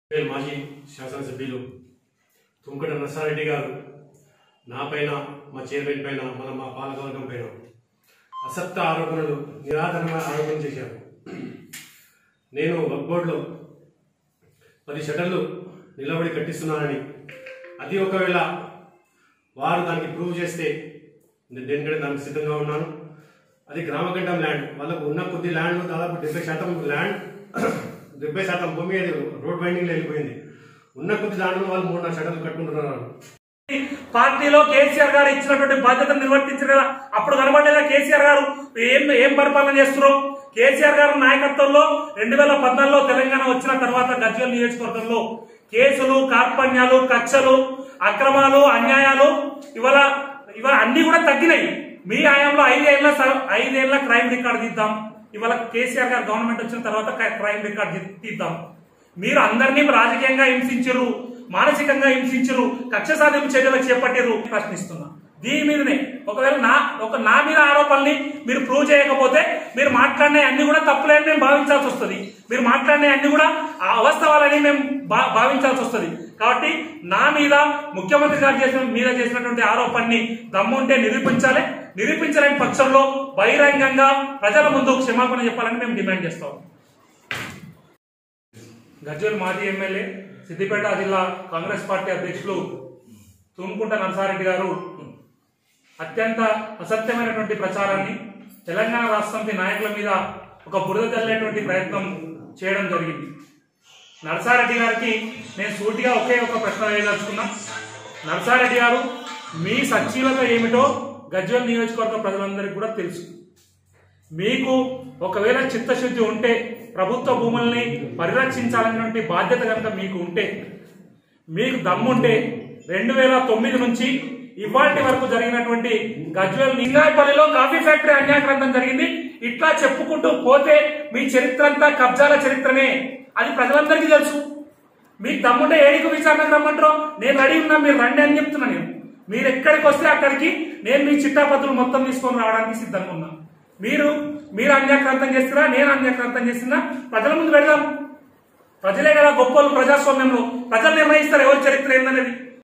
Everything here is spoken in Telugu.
పేరు మాజీ శాసనసభ్యులు తుంకట నర్సారెడ్డి గారు నా పైన మా చైర్మన్ పైన మన మా పాలకవర్గం పైన అసత్త ఆరోపణలు నిరాధారమైన ఆరోపణ చేశారు నేను వర్క్ బోర్డులో పది షటర్లు నిలబడి కట్టిస్తున్నానని అది ఒకవేళ వారు దానికి ప్రూవ్ చేస్తే నేను దేనికంటే దానికి సిద్ధంగా ఉన్నాను అది గ్రామగండం ల్యాండ్ వాళ్ళకు ఉన్న కొద్ది ల్యాండ్ దాదాపు డెబ్బై శాతం ల్యాండ్ డెబ్బై శాతం భూమి అది రోడ్ బైండింగ్లో వెళ్ళిపోయింది ఉన్న కొద్ది దాంట్లో వాళ్ళు మూడున్నర షటర్లు కట్టుకుంటున్నారు పార్టీలో కేసీఆర్ గారు ఇచ్చినటువంటి బాధ్యతను నిర్వర్తించారు కదా అప్పుడు కనబడలేదా కేసీఆర్ గారు ఏం ఏం పరిపాలన చేస్తున్నారు కేసీఆర్ గారు నాయకత్వంలో రెండు వేల పద్నాలుగులో తెలంగాణ వచ్చిన తర్వాత గజ్వల్ నియోజకవర్గంలో కేసులు కార్పణ్యాలు కక్షలు అక్రమాలు అన్యాయాలు ఇవాళ ఇవాళ అన్ని కూడా తగ్గినాయి మీ హయాంలో ఐదేళ్ల స- ఐదేళ్ల క్రైమ్ రికార్డు తీద్దాం ఇవాళ కేసీఆర్ గారు గవర్నమెంట్ వచ్చిన తర్వాత క- క్రైమ్ రికార్డు తీ- తీద్దాం మీరు అందరినీ రాజకీయంగా హింసించరు మానసికంగా హింసించరు కక్ష సాధింపు చర్యలు చేపట్టారు ప్రశ్నిస్తున్నా దీని మీదనే ఒకవేళ నా ఒక నా మీద ఆరోపణల్ని మీరు ప్రూవ్ చేయకపోతే మీరు మాట్లాడిన అన్ని కూడా తప్పులేని మేము భావించాల్సి వస్తుంది మీరు మాట్లాడిన అన్ని కూడా ఆ అవస్థవాలని మేము భా- భావించాల్సి వస్తుంది కాబట్టి నా మీద ముఖ్యమంత్రి గారు చేసిన మీద చేసినటువంటి ఆరోపణని దమ్ముంటే నిరూపించాలి నిరూపించలేని పక్షంలో బహిరంగంగా ప్రజల ముందు క్షమాపణ చెప్పాలని మేము డిమాండ్ చేస్తాం గజ్వల్ మాజీ ఎమ్మెల్యే సిద్దిపేట జిల్లా కాంగ్రెస్ పార్టీ అధ్యక్షులు తుమ్కుంట నరసారెడ్డి గారు అత్యంత అసత్యమైనటువంటి ప్రచారాన్ని తెలంగాణ రాష్ట్రంకి నాయకుల మీద ఒక బురద చల్లేటువంటి ప్రయత్నం చేయడం జరిగింది నరసారెడ్డి గారికి నేను సూటిగా ఒకే ఒక ప్రశ్న వేయదలుచుకున్నా నరసారెడ్డి గారు మీ సజీవత ఏమిటో గజ్వల్ నియోజకవర్గ ప్రజలందరికీ కూడా తెలుసు మీకు ఒకవేళ చిత్తశుద్ధి ఉంటే ప్రభుత్వ భూముల్ని పరిరక్షించాలనేటువంటి బాధ్యత కనుక మీకు ఉంటే మీకు దమ్ముంటే రెండు వేల తొమ్మిది నుంచి ఇవాటి వరకు జరిగినటువంటి గజ్వెల్ లింగాయపల్లిలో కాఫీ ఫ్యాక్టరీ అన్యాక్రాంతం జరిగింది ఇట్లా చెప్పుకుంటూ పోతే మీ చరిత్ర అంతా కబ్జాల చరిత్రనే అది ప్రజలందరికీ తెలుసు మీకు దమ్ముంటే ఏడికి విచారణకు రమ్మంటారో నేను రెడీ ఉన్నా మీరు రండి అని చెప్తున్నా నేను మీరు ఎక్కడికి వస్తే అక్కడికి నేను మీ చిట్టాపత్రులు మొత్తం తీసుకొని రావడానికి సిద్ధంగా ఉన్నా మీరు మీరు అన్యాక్రాంతం చేస్తున్నా నేను అన్యాక్రాంతం చేస్తున్నా ప్రజల ముందు పెడదాం ప్రజలే కదా గొప్పలు ప్రజాస్వామ్యంలో ప్రజలు నిర్ణయిస్తారు ఎవరి చరిత్ర ఏందనేది